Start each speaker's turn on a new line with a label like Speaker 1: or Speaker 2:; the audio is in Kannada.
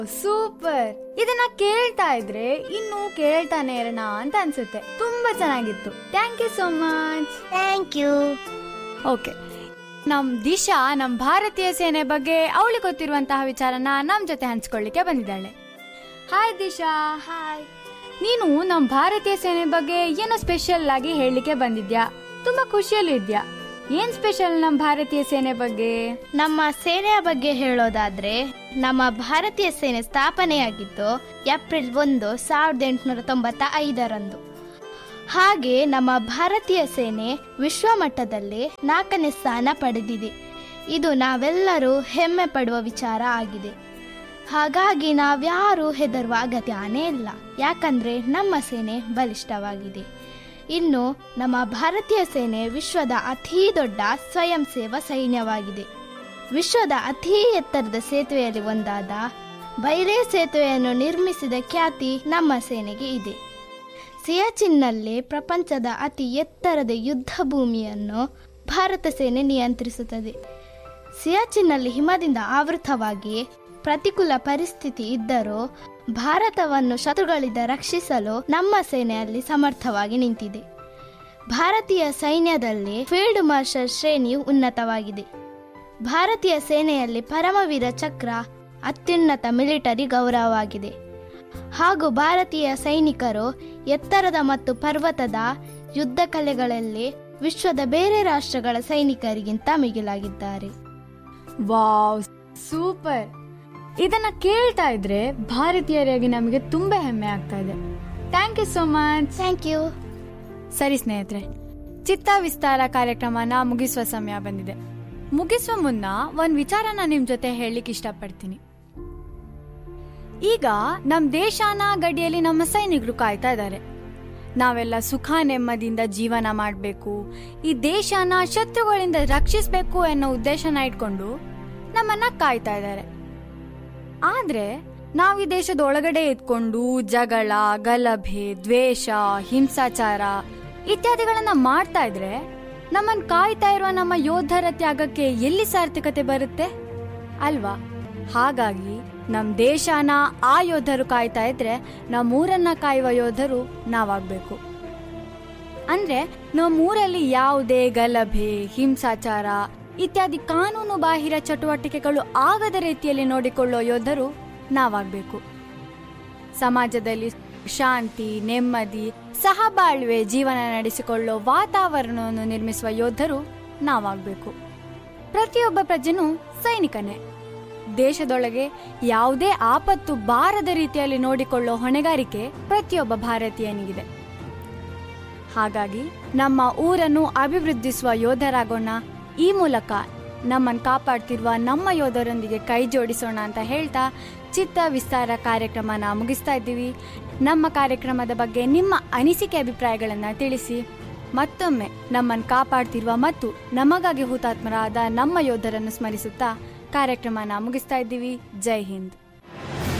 Speaker 1: ಸೂಪರ್ ಇದನ್ನ ಕೇಳ್ತಾ ಇದ್ರೆ ಇನ್ನು ಕೇಳ್ತಾನೆ ಇರೋಣ ಅಂತ ಅನ್ಸುತ್ತೆ ತುಂಬಾ ಚೆನ್ನಾಗಿತ್ತು thank you so much
Speaker 2: thank you
Speaker 1: okay ನಮ್ ದಿಶಾ ನಮ್ ಭಾರತೀಯ ಸೇನೆ ಬಗ್ಗೆ ಅವಳಿಗೆ ಗೊತ್ತಿರುವಂತಹ ವಿಚಾರನ ನಮ್ ಜೊತೆ ಹಂಚ್ಕೊಳ್ಳಿಕ್ಕೆ ಬಂದಿದ್ದಾಳೆ ಹಾಯ್ ದಿಶಾ
Speaker 2: ಹಾಯ್
Speaker 1: ನೀನು ನಮ್ ಭಾರತೀಯ ಸೇನೆ ಬಗ್ಗೆ ಏನೋ ಸ್ಪೆಷಲ್ ಆಗಿ ಹೇಳಲಿಕ್ಕೆ ಬಂದಿದ್ಯಾ ತುಂಬಾ ಖುಷಿಯಲ್ಲೂ ಇದ್ಯಾ ಏನ್ ಸ್ಪೆಷಲ್ ನಮ್ ಭಾರತೀಯ ಸೇನೆ ಬಗ್ಗೆ
Speaker 2: ನಮ್ಮ ಸೇನೆಯ ಬಗ್ಗೆ ಹೇಳೋದಾದ್ರೆ ನಮ್ಮ ಭಾರತೀಯ ಸೇನೆ ಸ್ಥಾಪನೆಯಾಗಿದ್ದು ಏಪ್ರಿಲ್ ಒಂದು ಸಾವಿರದ ಎಂಟುನೂರ ತೊಂಬತ್ತ ಐದರಂದು ಹಾಗೆ ನಮ್ಮ ಭಾರತೀಯ ಸೇನೆ ವಿಶ್ವ ಮಟ್ಟದಲ್ಲಿ ನಾಲ್ಕನೇ ಸ್ಥಾನ ಪಡೆದಿದೆ ಇದು ನಾವೆಲ್ಲರೂ ಹೆಮ್ಮೆ ಪಡುವ ವಿಚಾರ ಆಗಿದೆ ಹಾಗಾಗಿ ನಾವ್ಯಾರೂ ಹೆದರುವ ಅಗತ್ಯನೇ ಇಲ್ಲ ಯಾಕಂದ್ರೆ ನಮ್ಮ ಸೇನೆ ಬಲಿಷ್ಠವಾಗಿದೆ ಇನ್ನು ನಮ್ಮ ಭಾರತೀಯ ಸೇನೆ ವಿಶ್ವದ ಅತೀ ದೊಡ್ಡ ಸ್ವಯಂ ಸೇವಾ ಸೈನ್ಯವಾಗಿದೆ ವಿಶ್ವದ ಅತೀ ಎತ್ತರದ ಸೇತುವೆಯಲ್ಲಿ ಒಂದಾದ ಬೈರೇ ಸೇತುವೆಯನ್ನು ನಿರ್ಮಿಸಿದ ಖ್ಯಾತಿ ನಮ್ಮ ಸೇನೆಗೆ ಇದೆ ಸಿಯಾಚಿನ್ನಲ್ಲಿ ಪ್ರಪಂಚದ ಅತಿ ಎತ್ತರದ ಯುದ್ಧ ಭೂಮಿಯನ್ನು ಭಾರತ ಸೇನೆ ನಿಯಂತ್ರಿಸುತ್ತದೆ ಸಿಯಾಚಿನ್ನಲ್ಲಿ ಹಿಮದಿಂದ ಆವೃತವಾಗಿ ಪ್ರತಿಕೂಲ ಪರಿಸ್ಥಿತಿ ಇದ್ದರೂ ಭಾರತವನ್ನು ಶತ್ರುಗಳಿಂದ ರಕ್ಷಿಸಲು ನಮ್ಮ ಸೇನೆಯಲ್ಲಿ ಸಮರ್ಥವಾಗಿ ನಿಂತಿದೆ ಭಾರತೀಯ ಸೈನ್ಯದಲ್ಲಿ ಫೀಲ್ಡ್ ಮಾರ್ಷಲ್ ಶ್ರೇಣಿಯು ಉನ್ನತವಾಗಿದೆ ಭಾರತೀಯ ಸೇನೆಯಲ್ಲಿ ಪರಮವೀರ ಚಕ್ರ ಅತ್ಯುನ್ನತ ಮಿಲಿಟರಿ ಗೌರವವಾಗಿದೆ ಹಾಗೂ ಭಾರತೀಯ ಸೈನಿಕರು ಎತ್ತರದ ಮತ್ತು ಪರ್ವತದ ಯುದ್ಧ ಕಲೆಗಳಲ್ಲಿ ವಿಶ್ವದ ಬೇರೆ ರಾಷ್ಟ್ರಗಳ ಸೈನಿಕರಿಗಿಂತ ಮಿಗಿಲಾಗಿದ್ದಾರೆ
Speaker 1: ವಾವ್ ಸೂಪರ್ ಇದನ್ನ ಕೇಳ್ತಾ ಇದ್ರೆ ಭಾರತೀಯರಾಗಿ ನಮಗೆ ತುಂಬಾ ಹೆಮ್ಮೆ ಆಗ್ತಾ ಇದೆ thank you so much
Speaker 2: thank you
Speaker 1: ಸರಿ ಸ್ನೇಹಿತರೆ ಚಿತ್ತ ವಿಸ್ತಾರ ಕಾರ್ಯಕ್ರಮನ ಮುಗಿಸುವ ಸಮಯ ಬಂದಿದೆ ಮುಗಿಸುವ ಮುನ್ನ ಒಂದ್ ವಿಚಾರನ ನಿಮ್ ಜೊತೆ ಹೇಳಲಿಕ್ಕೆ ಇಷ್ಟಪಡ್ತೀನಿ ಈಗ ನಮ್ ದೇಶನ ಗಡಿಯಲ್ಲಿ ನಮ್ಮ ಸೈನಿಕರು ಕಾಯ್ತಾ ಇದ್ದಾರೆ ನಾವೆಲ್ಲ ಸುಖ ನೆಮ್ಮದಿಯಿಂದ ಜೀವನ ಮಾಡಬೇಕು ಈ ದೇಶನ ಶತ್ರುಗಳಿಂದ ರಕ್ಷಿಸಬೇಕು ಅನ್ನೋ ಉದ್ದೇಶನ ಇಟ್ಕೊಂಡು ನಮ್ಮನ್ನ ಕಾಯ್ತಾ ಇದ್ದಾರೆ ಆದ್ರೆ ನಾವು ಈ ದೇಶದ ಒಳಗಡೆ ಇದ್ಕೊಂಡು ಜಗಳ ಗಲಭೆ ದ್ವೇಷ ಹಿಂಸಾಚಾರ ಇತ್ಯಾದಿಗಳನ್ನ ಮಾಡ್ತಾ ಇದ್ರೆ ನಮ್ಮನ್ ಕಾಯ್ತಾ ಇರುವ ನಮ್ಮ ಯೋಧರ ತ್ಯಾಗಕ್ಕೆ ಎಲ್ಲಿ ಸಾರ್ಥಕತೆ ಬರುತ್ತೆ ಅಲ್ವಾ ಹಾಗಾಗಿ ನಮ್ ದೇಶನ ಆ ಯೋಧರು ಕಾಯ್ತಾ ಇದ್ರೆ ನಮ್ಮೂರನ್ನ ಕಾಯುವ ಯೋಧರು ನಾವಾಗ್ಬೇಕು ಅಂದ್ರೆ ನಮ್ಮೂರಲ್ಲಿ ಯಾವುದೇ ಗಲಭೆ ಹಿಂಸಾಚಾರ ಇತ್ಯಾದಿ ಕಾನೂನು ಬಾಹಿರ ಚಟುವಟಿಕೆಗಳು ಆಗದ ರೀತಿಯಲ್ಲಿ ನೋಡಿಕೊಳ್ಳೋ ಯೋಧರು ನಾವಾಗ್ಬೇಕು ಸಮಾಜದಲ್ಲಿ ಶಾಂತಿ ನೆಮ್ಮದಿ ಸಹಬಾಳ್ವೆ ಜೀವನ ನಡೆಸಿಕೊಳ್ಳೋ ವಾತಾವರಣವನ್ನು ನಿರ್ಮಿಸುವ ಯೋಧರು ನಾವಾಗಬೇಕು ಪ್ರತಿಯೊಬ್ಬ ಪ್ರಜೆನೂ ಸೈನಿಕನೇ ದೇಶದೊಳಗೆ ಯಾವುದೇ ಆಪತ್ತು ಬಾರದ ರೀತಿಯಲ್ಲಿ ನೋಡಿಕೊಳ್ಳೋ ಹೊಣೆಗಾರಿಕೆ ಪ್ರತಿಯೊಬ್ಬ ಭಾರತೀಯನಿಗಿದೆ ಹಾಗಾಗಿ ನಮ್ಮ ಊರನ್ನು ಅಭಿವೃದ್ಧಿಸುವ ಯೋಧರಾಗೋಣ ಈ ಮೂಲಕ ನಮ್ಮನ್ನು ಕಾಪಾಡ್ತಿರುವ ನಮ್ಮ ಯೋಧರೊಂದಿಗೆ ಕೈ ಜೋಡಿಸೋಣ ಅಂತ ಹೇಳ್ತಾ ಚಿತ್ತ ವಿಸ್ತಾರ ಕಾರ್ಯಕ್ರಮನ ಮುಗಿಸ್ತಾ ಇದ್ದೀವಿ ನಮ್ಮ ಕಾರ್ಯಕ್ರಮದ ಬಗ್ಗೆ ನಿಮ್ಮ ಅನಿಸಿಕೆ ಅಭಿಪ್ರಾಯಗಳನ್ನು ತಿಳಿಸಿ ಮತ್ತೊಮ್ಮೆ ನಮ್ಮನ್ನು ಕಾಪಾಡ್ತಿರುವ ಮತ್ತು ನಮಗಾಗಿ ಹುತಾತ್ಮರಾದ ನಮ್ಮ ಯೋಧರನ್ನು ಸ್ಮರಿಸುತ್ತಾ ಕಾರ್ಯಕ್ರಮನ ಮುಗಿಸ್ತಾ ಇದ್ದೀವಿ ಜೈ ಹಿಂದ್